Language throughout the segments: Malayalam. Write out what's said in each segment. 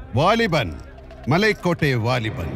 Vaaliban Malaikottai Valiban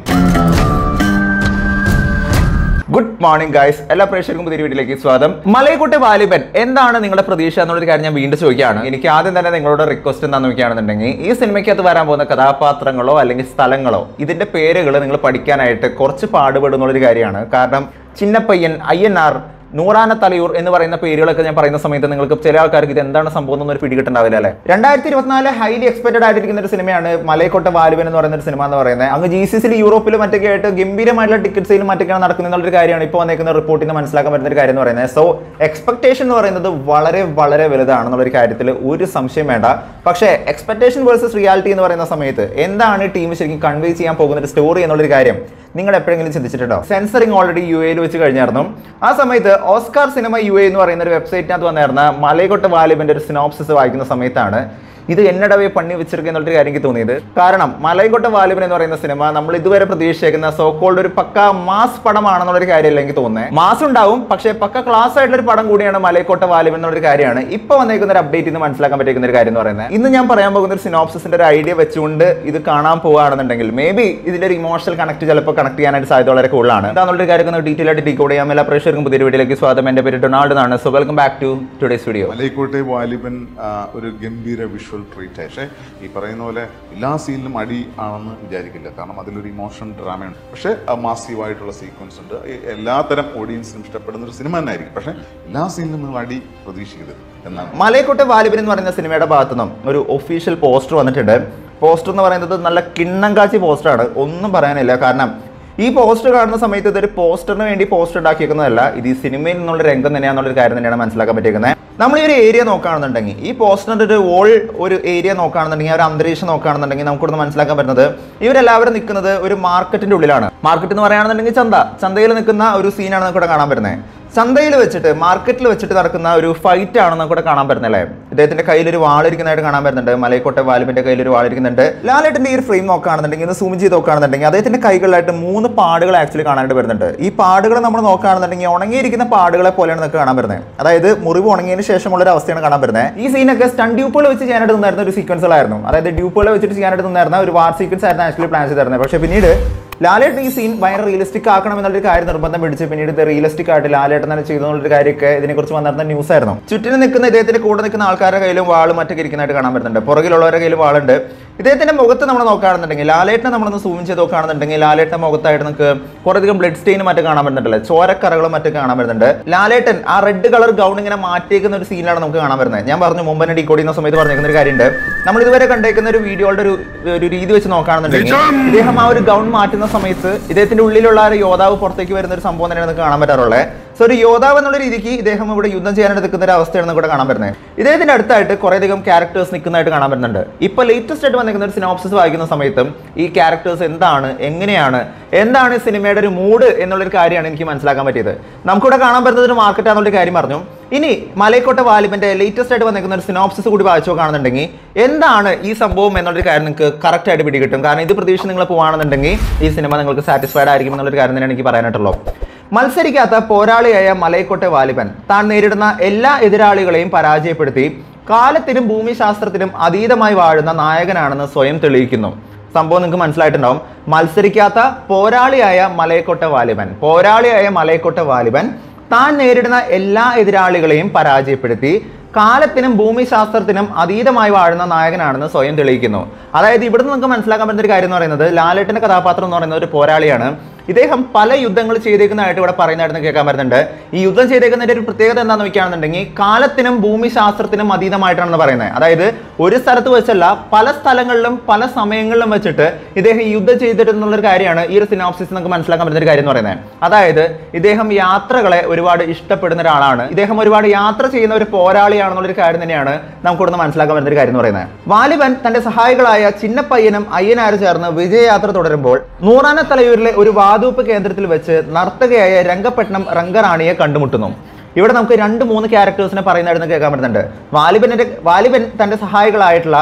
good morning guys എല്ലാ പ്രേക്ഷകർക്കും പുതിയ വീട്ടിലേക്ക് സ്വാഗതം മലയക്കുട്ടി വാലിബൻ എന്താണ് നിങ്ങളുടെ പ്രതീക്ഷ എന്നുള്ളൊരു കാര്യം ഞാൻ വീണ്ടും ചോദിക്കുകയാണ് എനിക്ക് ആദ്യം തന്നെ നിങ്ങളോട് റിക്വസ്റ്റ് എന്താണെന്ന് നോക്കുകയാണെന്നുണ്ടെങ്കിൽ ഈ സിനിമയ്ക്കകത്ത് വരാൻ പോകുന്ന കഥാപാത്രങ്ങളോ അല്ലെങ്കിൽ സ്ഥലങ്ങളോ ഇതിന്റെ പേരുകൾ നിങ്ങൾ പഠിക്കാനായിട്ട് കുറച്ച് പാടുപെടുന്നുള്ളൊരു കാര്യമാണ് കാരണം ചിന്നപ്പയ്യൻ അയ്യനാർ നൂറാന തലയൂർ എന്ന് പറയുന്ന പേരുകളൊക്കെ ഞാൻ പറയുന്ന സമയത്ത് നിങ്ങൾക്ക് ചില ആൾക്കാർക്ക് ഇത് എന്താണ് സംഭവം എന്നൊരു പിടികിട്ടുണ്ടാവില്ല അല്ലേ രണ്ടായിരത്തി ഇരുപത്തിനാല് ഹൈലി എക്സ്പെക്ടഡ് ആയിട്ടിരിക്കുന്ന ഒരു സിനിമയാണ് മലയക്കോട്ട വാലുവൻ എന്ന് പറയുന്ന ഒരു സിനിമ എന്ന് പറയുന്നത് അങ്ങ് ജി സി സിയിൽ യൂറോപ്പിലും മറ്റൊക്കെ ആയിട്ട് ഗംഭീരമായിട്ടുള്ള ടിക്കറ്റ് സെയിലും മറ്റൊക്കെയാണ് നടക്കുന്നത് എന്നുള്ളൊരു കാര്യമാണ് ഇപ്പോൾ വന്നേക്കുന്ന റിപ്പോർട്ടിൽ നിന്ന് മനസ്സിലാക്കാൻ പറ്റുന്ന ഒരു കാര്യം എന്ന് പറയുന്നത് സോ എക്സ്പെക്ടേഷൻ എന്ന് പറയുന്നത് വളരെ വളരെ വലുതാണെന്നുള്ളൊരു കാര്യത്തിൽ ഒരു സംശയം വേണ്ട പക്ഷേ എക്സ്പെക്ടേഷൻ വേഴ്സസ് റിയാലിറ്റി എന്ന് പറയുന്ന സമയത്ത് എന്താണ് ടീം ശരിക്കും കൺവേ ചെയ്യാൻ പോകുന്ന ഒരു സ്റ്റോറി എന്നുള്ളൊരു കാര്യം നിങ്ങൾ എപ്പോഴെങ്കിലും ചിന്തിച്ചിട്ടുണ്ടോ സെൻസറിങ് ഓൾറെഡി യു എയിൽ വെച്ച് കഴിഞ്ഞായിരുന്നു ആ സമയത്ത് ഓസ്കാർ സിനിമ യു എ എന്ന് പറയുന്ന ഒരു വെബ്സൈറ്റിനകത്ത് വന്നായിരുന്ന മലയക്കൊട്ട വാലിബിന്റെ ഒരു സിനോപ്സിസ് വായിക്കുന്ന സമയത്താണ് ഇത് എന്നടവേ പണി വെച്ചിരിക്കുക എന്നുള്ളൊരു കാര്യം എനിക്ക് തോന്നിയത് കാരണം മലയക്കൊട്ട വാലിബൻ എന്ന് പറയുന്ന സിനിമ നമ്മൾ ഇതുവരെ പ്രതീക്ഷിച്ചേക്കുന്ന സോ കോൾഡ് ഒരു പക്ക മാസ് പടമാണെന്നുള്ളൊരു കാര്യമല്ല എനിക്ക് തോന്നുന്നത് മാസ് ഉണ്ടാവും പക്ഷേ പക്ക ക്ലാസ് ആയിട്ടുള്ള ഒരു പടം കൂടിയാണ് മലയക്കോട്ട വാലിബൻ എന്നുള്ളൊരു കാര്യമാണ് ഇപ്പൊ വന്നേക്കുന്ന ഒരു അപ്ഡേറ്റ് ഇന്ന് മനസ്സിലാക്കാൻ പറ്റിയിരിക്കുന്ന ഒരു കാര്യം എന്ന് പറയുന്നത് ഇന്ന് ഞാൻ പറയാൻ പോകുന്ന ഒരു സിനോപ്സിന്റെ ഒരു ഐഡിയ വെച്ചുകൊണ്ട് ഇത് കാണാൻ പോവുകയാണെന്നുണ്ടെങ്കിൽ മേ ബി ഇതിന്റെ ഒരു ഇമോഷണൽ കണക്ട് ചിലപ്പോൾ കണക്ട് ചെയ്യാനായിട്ട് സാധ്യത വളരെ കൂടുതലാണ് എന്താണെന്നുള്ള കാര്യം ഒന്ന് ഡീറ്റെയിൽ ആയിട്ട് ഡീകോഡ് ചെയ്യാം എല്ലാ പ്രേക്ഷകർക്കും പുതിയ വീഡിയോയിലേക്ക് സ്വാഗതം എന്റെ പേര് ഡൊണാൾഡ് ആണ് so welcome back to today's video Malaikottai Vaaliban ആ, ഒരു ഗംഭീര വിഷ്വൽ ട്രീറ്റ് പക്ഷേ ഈ പറയുന്ന പോലെ എല്ലാ സീനിലും അടി ആണെന്ന് വിചാരിക്കില്ല കാരണം അതിലൊരു ഇമോഷൻ ഡ്രാമയുണ്ട് പക്ഷേ മാസീവായിട്ടുള്ള സീക്വൻസ് ഉണ്ട് ഈ എല്ലാത്തരം ഓഡിയൻസിനും ഇഷ്ടപ്പെടുന്ന ഒരു സിനിമ തന്നെ ആയിരിക്കും പക്ഷേ എല്ലാ സീനിലും നിങ്ങൾ അടി പ്രതീക്ഷിക്കരുത് എന്നാണ് മലയക്കോട്ടെ വാലിബൻ എന്ന് പറയുന്ന സിനിമയുടെ ഭാഗത്തു നിന്നും ഒരു ഒഫീഷ്യൽ പോസ്റ്റർ വന്നിട്ടുണ്ട് പോസ്റ്റർ എന്ന് പറയുന്നത് നല്ല കിണ്ണം കാച്ചി പോസ്റ്ററാണ് ഒന്നും പറയാനില്ല കാരണം ഈ പോസ്റ്റർ കാണുന്ന സമയത്ത് ഇതൊരു പോസ്റ്ററിന് വേണ്ടി പോസ്റ്റർ ഉണ്ടാക്കിയേക്കുന്നതല്ല ഇത് ഈ സിനിമയിൽ നിന്നുള്ള രംഗം തന്നെയാണെന്നുള്ളൊരു കാര്യം തന്നെയാണ് മനസ്സിലാക്കാൻ പറ്റിയിരിക്കുന്നത് നമ്മൾ ഈ ഒരു ഏരിയ നോക്കുകയാണെന്നുണ്ടെങ്കിൽ ഈ പോസ്റ്ററിന്റെ ഒരു വോൾ ഒരു ഏരിയ നോക്കുകയാണെന്നുണ്ടെങ്കിൽ ആ ഒരു അന്തരീക്ഷം നോക്കുകയാണെന്നുണ്ടെങ്കിൽ നമുക്കിവിടെ മനസ്സിലാക്കാൻ പറ്റുന്നത് ഇവരെല്ലാവരും നിൽക്കുന്നത് ഒരു മാർക്കറ്റിന്റെ ഉള്ളിലാണ് മാർക്കറ്റ് എന്ന് പറയുകയാണെന്നുണ്ടെങ്കിൽ ചന്ത ചന്തയിൽ നിൽക്കുന്ന ഒരു സീനാണ് നമുക്ക് ഇവിടെ കാണാൻ പറ്റുന്നത് ചന്തയിൽ വെച്ചിട്ട് മാർക്കറ്റിൽ വെച്ചിട്ട് നടക്കുന്ന ഒരു ഫൈറ്റ് ആണ് നമുക്ക് ഇവിടെ കാണാൻ പറ്റുന്നല്ലേ ഇദ്ദേഹത്തിന്റെ കയ്യിൽ ഒരു വാളിരിക്കുന്നതായിട്ട് കാണാൻ പറ്റുന്നുണ്ട് മലയക്കോട്ടെ വാലിബിന്റെ കയ്യിൽ ഒരു വാളിരിക്കുന്നുണ്ട് ലാലേട്ടന്റെ ഈ ഒരു ഫ്രെയിം നോക്കുകയാണെന്നുണ്ടെങ്കിൽ ഇത് സൂം ചെയ്ത് നോക്കുകയാണെന്നുണ്ടെങ്കിൽ അദ്ദേഹത്തിന്റെ കൈകളിലായിട്ട് മൂന്ന് പാടുകൾ ആക്ച്വലി കാണാനായിട്ട് വരുന്നുണ്ട് ഈ പാടുകൾ നമ്മൾ നോക്കുകയാണെന്നുണ്ടെങ്കിൽ ഉണങ്ങിയിരിക്കുന്ന പാടുകളെ പോലെയാണ് നമുക്ക് കാണാൻ വരുന്നത് അതായത് മുറിവ് ഉണങ്ങിയതിന് ശേഷമുള്ള ഒരു അവസ്ഥയാണ് കാണാൻ വരുന്നത് ഈ സീനൊക്കെ സ്റ്റൺ ഡ്യൂപ്പുകൾ വെച്ച് ചെയ്യാനായിട്ട് നിന്നായിരുന്ന ഒരു സീക്വൻസുകളായിരുന്നു അതായത് ഡ്യൂപ്പുകൾ വെച്ചിട്ട് ചെയ്യാനായിട്ട് നിന്നായിരുന്ന ഒരു വാർ സീക്വൻസ് ആയിരുന്നു ആക്ച്വലി പ്ലാൻ ചെയ്തിരുന്നത് പക്ഷേ പിന്നീട് ലാലേട്ടൻ ഈ സീൻ ഭയങ്കര റിയലിസ്റ്റിക് ആക്കണം എന്നുള്ളൊരു കാര്യം നിർബന്ധം പിടിച്ച് പിന്നീട് ഇത് റിയലിസ്റ്റിക് ആയിട്ട് ലാലേട്ടൻ തന്നെ ചെയ്തു എന്നുള്ളൊരു കാര്യമൊക്കെ ഇതിനെക്കുറിച്ച് വന്നിരുന്ന ന്യൂസ് ആയിരുന്നു ചുറ്റിനും നിൽക്കുന്ന ഇദ്ദേഹത്തിന്റെ കൂടെ നിൽക്കുന്ന ആൾക്കാരുടെ കയ്യിലും വാളും മറ്റൊക്കെ ഇരിക്കുന്നതായിട്ട് കാണാൻ പറ്റുന്നുണ്ട് പുറകിലുള്ളവരുടെ കയ്യിൽ വാളുണ്ട് ഇദ്ദേഹത്തിന്റെ മുഖത്ത് നമ്മൾ നോക്കുകയാണെന്നുണ്ടെങ്കിൽ ലാലേട്ടനെ നമ്മളൊന്ന് സൂം ചെയ്ത് നോക്കുകയാണെന്നുണ്ടെങ്കിൽ ലാലേട്ടൻ മുഖത്തായിട്ട് നമുക്ക് കുറേയധികം ബ്ലഡ് സ്റ്റെയിനും മറ്റൊക്കെ കാണാൻ പറ്റുന്നുണ്ടല്ലേ ചോരക്കറകളും മറ്റൊക്കെ കാണാൻ പറ്റുന്നുണ്ട് ലാലേട്ടൻ ആ റെഡ് കളർ ഗൗൺ ഇങ്ങനെ മാറ്റിയേക്കുന്ന ഒരു സീനിലാണ് നമുക്ക് കാണാൻ വരുന്നത് ഞാൻ പറഞ്ഞു മുമ്പ് തന്നെ ഡീകോഡ് ചെയ്യുന്ന സമയത്ത് പറഞ്ഞേക്കുന്ന ഒരു കാര്യമുണ്ട് നമ്മൾ ഇതുവരെ കണ്ടേക്കുന്ന ഒരു വീഡിയോയുടെ ഒരു ഒരു രീതി വെച്ച് നോക്കുകയാണെന്നുണ്ടെങ്കിൽ ഇദ്ദേഹം ആ ഒരു ഗൗൺ മാറ്റുന്ന സമയത്ത് ഇദ്ദേഹത്തിന്റെ ഉള്ളിലുള്ള ആ ഒരു യോദ്ധാവ് പുറത്തേക്ക് വരുന്ന ഒരു സംഭവം തന്നെയാണ് നമുക്ക് കാണാൻ പറ്റാറുള്ളത് സോ ഒരു യോദ്ധാവ് എന്നുള്ള രീതിക്ക് ഇദ്ദേഹം ഇവിടെ യുദ്ധം ചെയ്യാനായിട്ട് നിൽക്കുന്ന ഒരു അവസ്ഥയാണ് നമുക്ക് ഇവിടെ കാണാൻ പറ്റുന്നത് ഇദ്ദേഹത്തിന്റെ അടുത്തായിട്ട് കുറേയധികം ക്യാരക്ടേഴ്സ് നിൽക്കുന്നതായിട്ട് കാണാൻ പറ്റുന്നുണ്ട് ഇപ്പൊ ലേറ്റസ്റ്റ് ആയിട്ട് വന്നിരിക്കുന്ന ഒരു സിനോപ്സിസ് വായിക്കുന്ന സമയത്തും ഈ ക്യാരക്ടേഴ്സ് എന്താണ് എങ്ങനെയാണ് എന്താണ് ഈ സിനിമയുടെ ഒരു മൂഡ് എന്നുള്ളൊരു കാര്യമാണ് എനിക്ക് മനസ്സിലാക്കാൻ പറ്റിയത് നമുക്കിവിടെ കാണാൻ പറ്റുന്നത് ഒരു മാർക്കറ്റ് ആണെന്നുള്ള കാര്യം പറഞ്ഞു ഇനി മലയക്കോട്ട വാലിബന്റെ ലേറ്റസ്റ്റ് ആയിട്ട് വന്നിരിക്കുന്ന ഒരു സിനോപ്സിസ് കൂടി വായിച്ചു നോക്കുകയാണെന്നുണ്ടെങ്കിൽ എന്താണ് ഈ സംഭവം എന്നുള്ളൊരു കാര്യം നിങ്ങൾക്ക് കറക്റ്റ് ആയിട്ട് പിടികിട്ടും കാരണം ഇത് പ്രതീക്ഷിച്ച് നിങ്ങൾ പോകുകയാണെന്നുണ്ടെങ്കിൽ ഈ സിനിമ നിങ്ങൾക്ക് സാറ്റിസ്ഫൈഡ് ആയിരിക്കും എന്നുള്ളൊരു കാര്യം തന്നെയാണ് എനിക്ക് പറയാനായിട്ടുള്ളത് മത്സരിക്കാത്ത പോരാളിയായ മലയക്കോട്ടെ വാലിബൻ താൻ നേരിടുന്ന എല്ലാ എതിരാളികളെയും പരാജയപ്പെടുത്തി കാലത്തിനും ഭൂമിശാസ്ത്രത്തിനും അതീതമായി വാഴുന്ന നായകനാണെന്ന് സ്വയം തെളിയിക്കുന്നു സംഭവം നിങ്ങൾക്ക് മനസ്സിലായിട്ടുണ്ടാവും മത്സരിക്കാത്ത പോരാളിയായ മലയക്കോട്ട വാലിബൻ പോരാളിയായ മലയക്കോട്ട വാലിബൻ താൻ നേരിടുന്ന എല്ലാ എതിരാളികളെയും പരാജയപ്പെടുത്തി കാലത്തിനും ഭൂമിശാസ്ത്രത്തിനും അതീതമായി വാഴുന്ന നായകനാണെന്ന് സ്വയം തെളിയിക്കുന്നു അതായത് ഇവിടുന്ന് നമുക്ക് മനസ്സിലാക്കാൻ പറ്റുന്ന ഒരു കാര്യം എന്ന് പറയുന്നത് ലാലേട്ടന്റെ കഥാപാത്രം എന്ന് പറയുന്നത് ഒരു പോരാളിയാണ് ഇദ്ദേഹം പല യുദ്ധങ്ങൾ ചെയ്തേക്കുന്നതായിട്ട് ഇവിടെ പറയുന്നതായിട്ട് കേൾക്കാൻ പറ്റുന്നുണ്ട് ഈ യുദ്ധം ചെയ്തേക്കുന്നതിന്റെ ഒരു പ്രത്യേകത എന്താണെന്ന് വെക്കുകയാണെന്നുണ്ടെങ്കിൽ കാലത്തിനും ഭൂമിശാസ്ത്രത്തിനും അതീതമായിട്ടാണെന്ന് പറയുന്നത് അതായത് ഒരു സ്ഥലത്ത് വെച്ചല്ല പല സ്ഥലങ്ങളിലും പല സമയങ്ങളിലും വെച്ചിട്ട് ഇദ്ദേഹം ഈ യുദ്ധം ചെയ്തിട്ടുള്ളൊരു കാര്യമാണ് ഈ ഒരു സിനോപ്സിസ് നമുക്ക് മനസ്സിലാക്കാൻ പറ്റുന്ന ഒരു കാര്യം എന്ന് പറയുന്നത് അതായത് ഇദ്ദേഹം യാത്രകളെ ഒരുപാട് ഇഷ്ടപ്പെടുന്ന ഒരാളാണ് ഇദ്ദേഹം ഒരുപാട് യാത്ര ചെയ്യുന്ന ഒരു പോരാളിയാണെന്നുള്ളൊരു കാര്യം തന്നെയാണ് നമുക്ക് ഇവിടുന്ന് മനസ്സിലാക്കാൻ പറ്റുന്ന ഒരു കാര്യം എന്ന് പറയുന്നത് വാലിബൻ തന്റെ സഹായികളായ ചിന്നപ്പയ്യനും അയ്യനാരും ചേർന്ന് വിജയയാത്ര തുടരുമ്പോൾ നൂറാന തലയൂരിലെ ഒരു വാതൂപ്പ് കേന്ദ്രത്തിൽ വെച്ച് നർത്തകയായ രംഗപട്ടണം റംഗറാണിയെ കണ്ടുമുട്ടുന്നു ഇവിടെ നമുക്ക് രണ്ട് മൂന്ന് ക്യാരക്ടേഴ്സിനെ പറയുന്നതായിട്ട് കേൾക്കാൻ പറ്റുന്നുണ്ട് വാലിബന്റെ വാലിബൻ തന്റെ സഹായികളായിട്ടുള്ള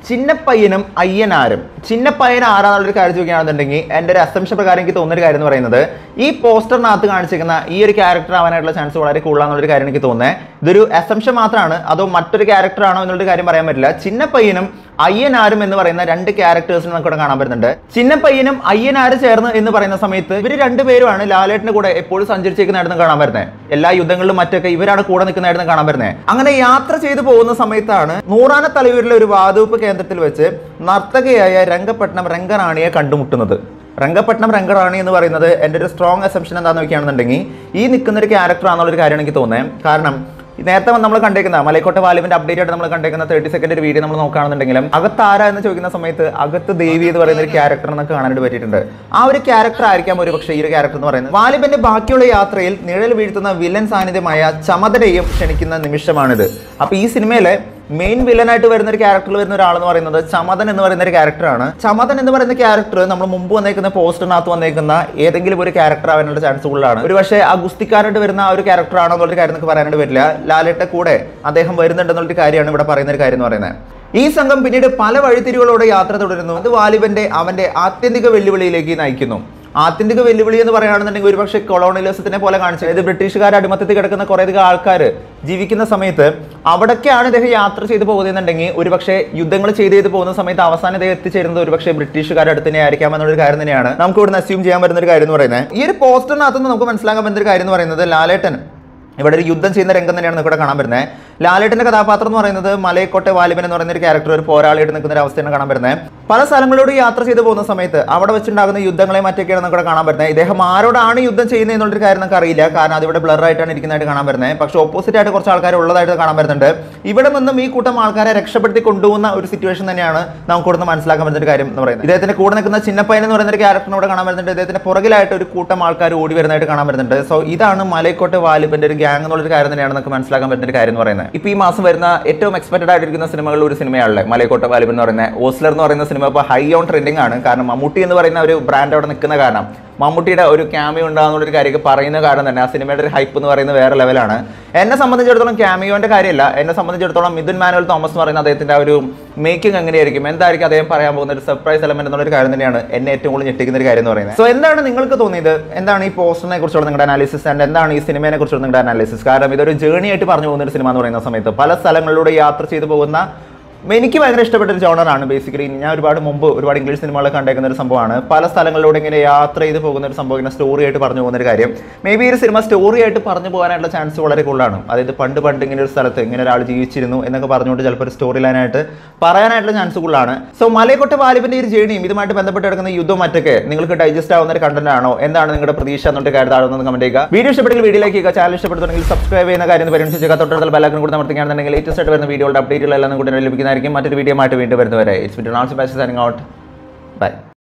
ചിന്നപ്പയ്യനും അയ്യനാരും ചിന്നപ്പയ്യൻ ആരാന്നുള്ളൊരു കാര്യം ചോദിക്കുകയാണെന്നുണ്ടെങ്കിൽ എൻ്റെ ഒരു അസംഷൻ പ്രകാരം എനിക്ക് തോന്നുന്ന ഒരു കാര്യം എന്ന് പറയുന്നത് ഈ പോസ്റ്ററിനകത്ത് കാണിച്ചിരിക്കുന്ന ഈ ഒരു ക്യാരക്ടർ ആവാനായിട്ടുള്ള ചാൻസ് വളരെ കൂടുതലാണെന്നുള്ളൊരു കാര്യം എനിക്ക് തോന്നുന്നത് ഇതൊരു അസംഷൻ മാത്രമാണ് അതോ മറ്റൊരു ക്യാരക്ടർ ആണോ എന്നുള്ളൊരു കാര്യം പറയാൻ പറ്റില്ല ചിന്നപ്പയ്യനും അയ്യനാരും എന്ന് പറയുന്ന രണ്ട് ക്യാരക്ടേഴ്സിനെ നമുക്ക് ഇവിടെ കാണാൻ പറ്റുന്നുണ്ട് ചിന്നപ്പയ്യനും അയ്യനാരും ചേർന്ന് എന്ന് പറയുന്ന സമയത്ത് ഇവർ രണ്ടുപേരുമാണ് ലാലേട്ടന്റെ കൂടെ എപ്പോഴും സഞ്ചരിച്ചേക്കുന്നതായിരുന്നു കാണാൻ വരുന്നത് എല്ലാ യുദ്ധങ്ങളിലും മറ്റൊക്കെ ഇവരാണ് കൂടെ നിൽക്കുന്നതായിരുന്നു കാണാൻ വരുന്നത് അങ്ങനെ യാത്ര ചെയ്തു പോകുന്ന സമയത്താണ് നൂറാന തലയൂരിലെ ഒരു വാതുവെപ്പ് കേന്ദ്രത്തിൽ വെച്ച് നർത്തകയായ രംഗപട്ടണം രംഗറാണിയെ കണ്ടുമുട്ടുന്നത് രംഗപട്ടണം രംഗറാണി എന്ന് പറയുന്നത് എൻ്റെ ഒരു സ്ട്രോങ് അസംഷൻ എന്താണെന്ന് നോക്കുകയാണെന്നുണ്ടെങ്കിൽ ഈ നിൽക്കുന്ന ഒരു ക്യാരക്ടർ ആണെന്നുള്ളൊരു കാര്യമാണ് എനിക്ക് തോന്നുന്നത് കാരണം നേരത്തെ നമ്മൾ കണ്ടേക്കുന്ന മലൈക്കോട്ടെ വാലിബിന്റെ അപ്ഡേറ്റ് ആയിട്ട് നമ്മൾ കണ്ടേക്കുന്ന തേർട്ടി സെക്കൻഡ് ഒരു വീഡിയോ നമ്മൾ നോക്കുകയാണെന്നുണ്ടെങ്കിലും അകത്ത് ആരാ എന്ന് ചോദിക്കുന്ന സമയത്ത് അകത്ത് ദേവി എന്ന് പറയുന്ന ഒരു ക്യാരക്ടർ നമുക്ക് കാണാനായിട്ട് പറ്റിയിട്ടുണ്ട് ആ ഒരു ക്യാരക്ടർ ആയിരിക്കാം ഒരു പക്ഷേ ഈ ഒരു ക്യാരക്ടർ എന്ന് പറയുന്നത് വാലിബിന്റെ ബാക്കിയുള്ള യാത്രയിൽ നിഴൽ വീഴ്ത്തുന്ന വില്ലൻ സാന്നിധ്യമായ ചമതരയും ക്ഷണിക്കുന്ന നിമിഷമാണിത് അപ്പൊ ഈ സിനിമയിലെ മെയിൻ വില്ലനായിട്ട് വരുന്ന ഒരു ക്യാരക്ടറിൽ വരുന്ന ഒരാളെന്ന് പറയുന്നത് ചമതൻ എന്ന് പറയുന്ന ഒരു ക്യാരക്ടറാണ് ചമതൻ എന്ന് പറയുന്ന ക്യാരക്ടർ നമ്മൾ മുമ്പ് വന്നേക്കുന്ന പോസ്റ്ററിനകത്ത് വന്നേക്കുന്ന ഏതെങ്കിലും ഒരു ക്യാരക്ടർ ആവാനുള്ള ചാൻസ് കൂടുതലാണ് ഒരു പക്ഷേ ആ ഗുസ്തിക്കാരായിട്ട് വരുന്ന ആ ഒരു ക്യാരക്ടർ ആണോ എന്നുള്ളൊരു കാര്യം നമുക്ക് പറയാനായിട്ട് പറ്റില്ല ലാലേട്ട കൂടെ അദ്ദേഹം വരുന്നുണ്ടെന്നുള്ളൊരു കാര്യമാണ് ഇവിടെ പറയുന്ന ഒരു കാര്യം എന്ന് പറയുന്നത് ഈ സംഘം പിന്നീട് പല വഴിത്തിരിവുകളോടെ യാത്ര തുടരുന്നു അത് വാലിബന്റെ അവന്റെ ആത്യന്തിക വെല്ലുവിളിയിലേക്ക് നയിക്കുന്നു ആത്യന്തിക വെല്ലുവിളി എന്ന് പറയുകയാണെന്നുണ്ടെങ്കിൽ ഒരുപക്ഷെ കൊളോണിയലിസത്തിനെ പോലെ കാണിച്ചത് ഇത് ബ്രിട്ടീഷുകാർ അടിമത്തത്തിൽ കിടക്കുന്ന കുറേയധികം ആൾക്കാർ ജീവിക്കുന്ന സമയത്ത് അവിടേക്കാണ് ഇദ്ദേഹം യാത്ര ചെയ്തു പോകുന്നതെന്നുണ്ടെങ്കിൽ ഒരുപക്ഷെ യുദ്ധങ്ങൾ ചെയ്ത് ചെയ്ത് പോകുന്ന സമയത്ത് അവസാനം ഇദ്ദേഹം എത്തിച്ചേരുന്നത് ഒരുപക്ഷെ ബ്രിട്ടീഷുകാരുടെ അടുത്ത് തന്നെ ആയിരിക്കാം എന്നുള്ളൊരു കാര്യം തന്നെയാണ് നമുക്ക് ഇവിടുന്ന് അസ്യൂം ചെയ്യാൻ പറ്റുന്ന ഒരു കാര്യം എന്ന് പറയുന്നത് ഈ ഒരു പോസ്റ്ററിനകത്ത് നിന്ന് നമുക്ക് മനസ്സിലാക്കാൻ പറ്റുന്ന ഒരു കാര്യം എന്ന് പറയുന്നത് ലാലേട്ടൻ ഇവിടെ ഒരു യുദ്ധം ചെയ്യുന്ന രംഗം തന്നെയാണ് നമുക്ക് ഇവിടെ കാണാൻ വരുന്നത് ലാലേട്ടന്റെ കഥാപാത്രം എന്ന് പറയുന്നത് മലയക്കോട്ടെ വാലിബൻ എന്ന് പറയുന്ന ഒരു ക്യാരക്ടർ ഒരു പോരാളിയായിട്ട് നിൽക്കുന്ന ഒരു അവസ്ഥയാണ് കാണാൻ വരുന്നത് പല സ്ഥലങ്ങളിലൂടെ യാത്ര ചെയ്ത് പോകുന്ന സമയത്ത് അവിടെ വെച്ചുണ്ടാകുന്ന യുദ്ധങ്ങളെ മറ്റൊക്കെയാണ് നമുക്ക് ഇവിടെ കാണാൻ വരുന്നത് ഇദ്ദേഹം ആരോടാണ് യുദ്ധം ചെയ്യുന്നത് എന്നുള്ളൊരു കാര്യം നമുക്ക് അറിയില്ല കാരണം അതിവിടെ ബ്ലർ ആയിട്ടാണ് ഇരിക്കുന്നതായിട്ട് കാണാൻ വരുന്നത് പക്ഷേ ഓപ്പോസിറ്റ് ആയിട്ട് കുറച്ച് ആൾക്കാർ ഉള്ളതായിട്ട് കാണാൻ വരുന്നുണ്ട് ഇവിടെ നിന്നും ഈ കൂട്ടം ആൾക്കാരെ രക്ഷപ്പെടുത്തി കൊണ്ടുപോകുന്ന ഒരു സിറ്റുവേഷൻ തന്നെയാണ് നമുക്ക് ഇവിടുന്ന് മനസ്സിലാക്കാൻ പറ്റുന്ന ഒരു കാര്യം എന്ന് പറയുന്നത് ഇദ്ദേഹത്തിന്റെ കൂടെ നിൽക്കുന്ന ചിന്നപ്പയൻ എന്ന് പറയുന്ന ഒരു ക്യാരക്ടറിനെ ഇവിടെ കാണാൻ വരുന്നുണ്ട് ഇദ്ദേഹത്തിന്റെ പുറകിലായിട്ട് ഒരു കൂട്ടം ആൾക്കാർ ഓടി വരുന്നതായിട്ട് കാണാൻ വരുന്നുണ്ട് സോ ഇതാണ് മലയക്കോട്ടെ വാലിബന്റെ ഒരു ഗ്യാങ് എന്നുള്ളൊരു കാര്യം തന്നെയാണ് നമുക്ക് മനസ്സിലാക്കാൻ പറ്റുന്ന ഒരു കാര്യം എന്ന് പറയുന്നത് ഇപ്പൊ ഈ മാസം വരുന്ന ഏറ്റവും എക്സ്പെക്ടഡ് ആയിട്ടിരിക്കുന്ന സിനിമകളിൽ ഒരു സിനിമയാണല്ലേ മലയക്കോട്ടെ വാലിബൻ എന്ന് പറയുന്നത് ഓസ്ലർ എന്ന് പറയുന്ന സിനിമ ഇപ്പോൾ ഹൈ ഓൺ ട്രെൻഡിങ് ആണ് കാരണം മമ്മൂട്ടി എന്ന് പറയുന്ന ഒരു ബ്രാൻഡ് അവിടെ നിൽക്കുന്ന കാരണം മമ്മൂട്ടിയുടെ ഒരു ക്യാമിയോ ഉണ്ടാകുന്ന ഒരു കാര്യമൊക്കെ പറയുന്ന കാരണം തന്നെ ആ സിനിമയുടെ ഒരു ഹൈപ്പ് എന്ന് പറയുന്നത് വേറെ ലെവലാണ് എന്നെ സംബന്ധിച്ചിടത്തോളം ക്യാമിയോന്റെ കാര്യമല്ല എന്നെ സംബന്ധിച്ചിടത്തോളം മിഥുൻ മാനുവൽ തോമസ് എന്ന് പറയുന്ന അദ്ദേഹത്തിന്റെ ആ ഒരു മേക്കിംഗ് എങ്ങനെയായിരിക്കും എന്തായിരിക്കും അദ്ദേഹം പറയാൻ പോകുന്ന ഒരു സർപ്രൈസ് എലമെന്റ് എന്നുള്ള ഒരു കാര്യം തന്നെയാണ് എന്നെ ഏറ്റവും കൂടുതൽ ഞെട്ടിക്കുന്ന ഒരു കാര്യം എന്ന് പറയുന്നത് സോ എന്താണ് നിങ്ങൾക്ക് തോന്നിയത് എന്താണ് ഈ പോസ്റ്ററിനെ കുറിച്ചുള്ള നിങ്ങളുടെ അനാലിസിസ് ആൻഡ് എന്താണ് ഈ സിനിമയെ കുറിച്ചുള്ള നിങ്ങളുടെ അനാലിസിസ് കാരണം ഇതൊരു ജേണി ആയിട്ട് പറഞ്ഞു പോകുന്ന ഒരു സിനിമ എന്ന് പറയുന്ന സമയത്ത് പല സ്ഥലങ്ങളിലൂടെ യാത്ര ചെയ്തു പോകുന്ന എനിക്ക് ഭയങ്കര ഇഷ്ടപ്പെട്ട ഒരു ജോണറാണ് ബേസിക്കലി ഞാൻ ഒരുപാട് മുമ്പ് ഒരുപാട് ഇംഗ്ലീഷ് സിനിമകളൊക്കെ കണ്ടേക്കുന്ന ഒരു സംഭവമാണ് പല സ്ഥലങ്ങളിലൂടെ ഇങ്ങനെ യാത്ര ചെയ്ത് പോകുന്ന ഒരു സംഭവം ഇങ്ങനെ സ്റ്റോറി ആയിട്ട് പറഞ്ഞു പോകുന്ന ഒരു കാര്യം മേ ബി ഒരു സിനിമ സ്റ്റോറി ആയിട്ട് പറഞ്ഞു പോകാനായിട്ടുള്ള ചാൻസ് വളരെ കൂടുതലാണ് അതായത് പണ്ട് പണ്ട് ഇങ്ങനെ ഒരു സ്ഥലത്ത് ഇങ്ങനെ ഒരാൾ ജീവിച്ചിരുന്നു എന്നൊക്കെ പറഞ്ഞുകൊണ്ട് ചിലപ്പോൾ ഒരു സ്റ്റോറി ലൈനായിട്ട് പറയാനായിട്ടുള്ള ചാൻസ് കൂടുതലാണ് സോ മലയക്കൊട്ട വാലിബിന്റെ ഈ ഒരു ജേണിയും ഇതുമായിട്ട് ബന്ധപ്പെട്ട് കിടക്കുന്ന യുദ്ധം മറ്റൊക്കെ നിങ്ങൾക്ക് ഡൈജസ്റ്റ് ആവുന്ന ഒരു കണ്ടന്റ് ആണോ എന്താണ് നിങ്ങളുടെ പ്രതീക്ഷ എന്നിട്ട് കാര്യം താഴെ ഒന്ന് കമന്റ് ചെയ്യുക വീഡിയോ ഇഷ്ടപ്പെട്ടെങ്കിൽ വീഡിയോയിലേക്ക് ചെയ്യുക ചാനൽ ഇഷ്ടപ്പെടുന്നുണ്ടെങ്കിൽ സബ്സ്ക്രൈബ് ചെയ്യുന്ന കാര്യം പരിഗണിച്ച് തൊട്ടടുത്ത ബെല്ലൈക്കൺ കൂടെ അമർത്തിക്കുകയാണെന്നുണ്ടെങ്കിൽ ലേറ്റസ്റ്റ് ആയിട്ട് വരുന്ന വീഡിയോയുടെ അപ്ഡേറ്റുകൾ എല്ലാം കൂടി ലഭിക്കുന്നതായിരിക്കും മറ്റൊരു വീഡിയോ ആയിട്ട് വീണ്ടും വരുന്നവരെ it's bit notes bye signing out by